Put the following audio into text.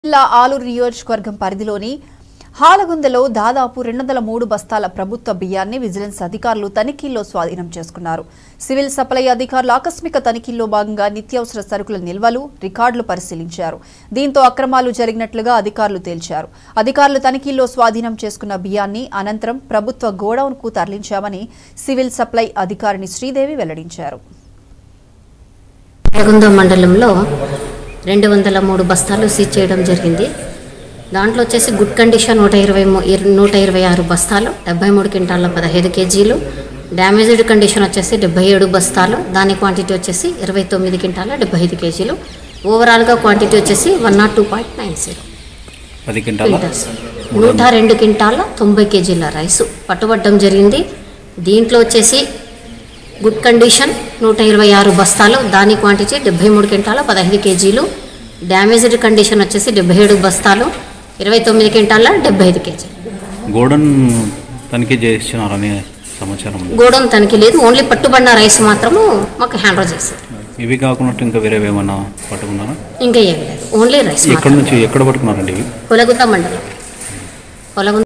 జిల్లా ఆలూరు నియోజకవర్గం పరిధిలోని హాలగుందలో దాదాపు రెండు వందల మూడు బస్తాల ప్రభుత్వ బియ్యాన్ని విజిలెన్స్ అధికారులు తనిఖీల్లో స్వాధీనం చేసుకున్నారు సివిల్ సప్లై అధికారులు ఆకస్మిక తనిఖీల్లో భాగంగా నిత్యావసర సరుకుల నిల్వలు రికార్డులు పరిశీలించారు దీంతో అక్రమాలు జరిగినట్లుగా అధికారులు తేల్చారు అధికారులు తనిఖీల్లో స్వాధీనం చేసుకున్న బియ్యాన్ని అనంతరం ప్రభుత్వ గోడౌన్కు తరలించామని సివిల్ సప్లై అధికారిని శ్రీదేవి వెల్లడించారు నల్గొండ మండలంలో రెండు వందల మూడు బస్తాలు సీజ్ చేయడం జరిగింది దాంట్లో వచ్చేసి గుడ్ కండిషన్ నూట ఇరవై మూ- ఇర- నూట ఇరవై ఆరు బస్తాలు డెబ్బై మూడు క్వింటాల పదహైదు కేజీలు డ్యామేజ్డ్ కండిషన్ వచ్చేసి డెబ్బై ఏడు బస్తాలు దాని క్వాంటిటీ వచ్చేసి ఇరవై తొమ్మిది క్వింటాల డెబ్బై ఐదు కేజీలు ఓవరాల్గా క్వాంటిటీ వచ్చేసి one not two point nine zero పది క్వింటాల క్వింటాల్స్ నూట రెండు క్వింటాల తొంభై కేజీల రైసు పట్టుబట్టడం జరిగింది దీంట్లో వచ్చేసి గుడ్ కండిషన్ నూట ఇరవై ఆరు బస్తాలు దాని క్వాంటిటీ డెబ్బై మూడు క్వింటాల పదహైదు కేజీలు డ్యామేజ్డ్ కండిషన్ వచ్చేసి డెబ్బై ఏడు బస్తాలు ఇరవై తొమ్మిది క్వింటాల డెబ్బై ఐదు కేజీలు గోడన్ తనిఖీ చేస్తున్నారనే సమాచారం ఉంది గోడౌన్ తనిఖీ లేదు ఓన్లీ పట్టుబడిన రైస్ మాత్రము మాకు హ్యాండ్ ఓవర్ చేశారు ఇవి కాకుండా ఇంకా వేరే ఏమన్నా పట్టుకున్నారా ఇంకా ఏమీ లేదు ఓన్లీ రైస్ ఎక్కడి నుంచి ఎక్కడ పట్టుకున్నారండి ఇవి పొలగుంద మండలం పొలగుంద